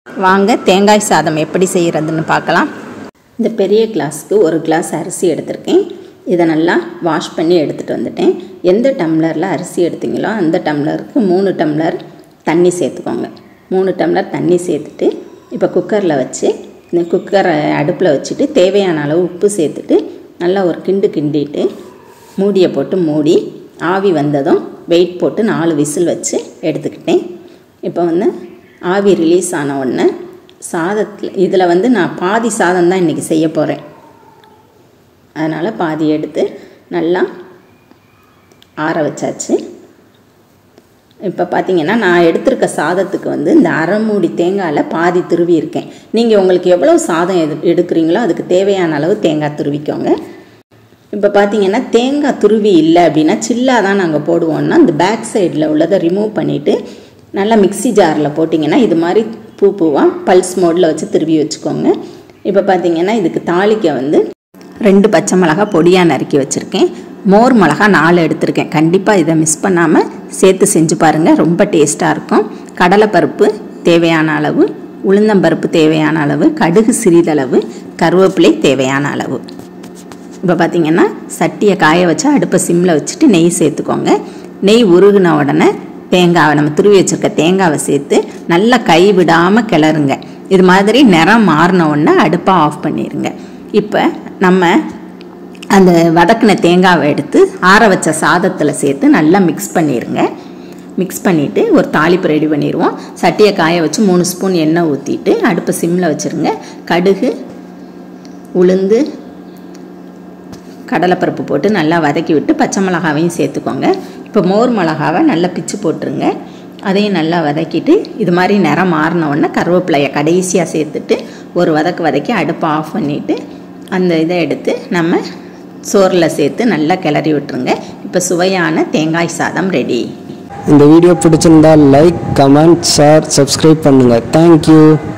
வாங்க தேங்காய் சாதம் எப்படி செய்கிறதுன்னு பார்க்கலாம் இந்த பெரிய கிளாஸ்க்கு ஒரு கிளாஸ் அரிசி எடுத்திருக்கேன் இதை நல்லா வாஷ் பண்ணி எடுத்துகிட்டு வந்துட்டேன் எந்த டம்ளரில் அரிசி எடுத்தீங்களோ அந்த டம்ளருக்கு மூணு டம்ளர் தண்ணி சேர்த்துக்கோங்க மூணு டம்ளர் தண்ணி சேர்த்துட்டு இப்போ குக்கரில் வச்சு இந்த குக்கரை அடுப்பில் வச்சுட்டு தேவையான அளவு உப்பு சேர்த்துட்டு நல்லா ஒரு கிண்டு கிண்டிட்டு மூடியை போட்டு மூடி ஆவி வந்ததும் வெயிட் போட்டு நாலு விசில் வச்சு எடுத்துக்கிட்டேன் இப்போ வந்து ஆவி ரிலீஸ் ஆன உடனே சாதத்தில் இதில் வந்து நான் பாதி சாதம் தான் இன்றைக்கி செய்ய போகிறேன் அதனால் பாதி எடுத்து நல்லா ஆற வச்சாச்சு இப்போ பார்த்தீங்கன்னா நான் எடுத்திருக்க சாதத்துக்கு வந்து இந்த அரை மூடி தேங்காயில் பாதி துருவி இருக்கேன் நீங்கள் உங்களுக்கு எவ்வளோ சாதம் எது எடுக்கிறீங்களோ அதுக்கு தேவையான அளவு தேங்காய் துருவிக்கோங்க இப்போ பார்த்தீங்கன்னா தேங்காய் துருவி இல்லை அப்படின்னா சில்லாக தான் நாங்கள் போடுவோம்னா இந்த பேக் சைடில் உள்ளதை ரிமூவ் பண்ணிவிட்டு நல்லா மிக்ஸி ஜாரில் போட்டிங்கன்னா இது மாதிரி பூ பூவாக பல்ஸ் மோடில் வச்சு திருவி வச்சுக்கோங்க இப்போ பார்த்தீங்கன்னா இதுக்கு தாளிக்க வந்து ரெண்டு பச்சை மிளகா பொடியாக நறுக்கி வச்சுருக்கேன் மோர் மிளகா நாலு எடுத்திருக்கேன் கண்டிப்பாக இதை மிஸ் பண்ணாமல் சேர்த்து செஞ்சு பாருங்கள் ரொம்ப டேஸ்ட்டாக இருக்கும் கடலைப்பருப்பு தேவையான அளவு உளுந்தம்பருப்பு தேவையான அளவு கடுகு சிறிதளவு கருவேப்பிலை தேவையான அளவு இப்போ பார்த்தீங்கன்னா சட்டியை காய வச்சு அடுப்பை சிம்மில் வச்சுட்டு நெய் சேர்த்துக்கோங்க நெய் உருகின உடனே தேங்காவை நம்ம துருவி வச்சுருக்க தேங்காவை சேர்த்து நல்லா கை விடாமல் கிளறுங்க இது மாதிரி நிறம் மாறின உடனே அடுப்பை ஆஃப் பண்ணிடுங்க இப்போ நம்ம அந்த வதக்கின தேங்காவை எடுத்து ஆற வச்ச சாதத்தில் சேர்த்து நல்லா மிக்ஸ் பண்ணிடுங்க மிக்ஸ் பண்ணிவிட்டு ஒரு தாளிப்பு ரெடி பண்ணிடுவோம் சட்டியை காய வச்சு மூணு ஸ்பூன் எண்ணெய் ஊற்றிட்டு அடுப்பை சிம்மில் வச்சுருங்க கடுகு உளுந்து கடலைப்பருப்பு போட்டு நல்லா வதக்கி விட்டு பச்சை மிளகாவையும் சேர்த்துக்கோங்க இப்போ மோர் மிளகாவை நல்லா பிச்சு போட்டுருங்க அதையும் நல்லா வதக்கிட்டு இது மாதிரி நிறம் மாறின உடனே கருவேப்பிலையை கடைசியாக சேர்த்துட்டு ஒரு வதக்கு வதக்கி அடுப்பை ஆஃப் பண்ணிவிட்டு அந்த இதை எடுத்து நம்ம சோறில் சேர்த்து நல்லா கிளறி விட்டுருங்க இப்போ சுவையான தேங்காய் சாதம் ரெடி இந்த வீடியோ பிடிச்சிருந்தா லைக் கமெண்ட் ஷேர் சப்ஸ்கிரைப் பண்ணுங்கள் தேங்க்யூ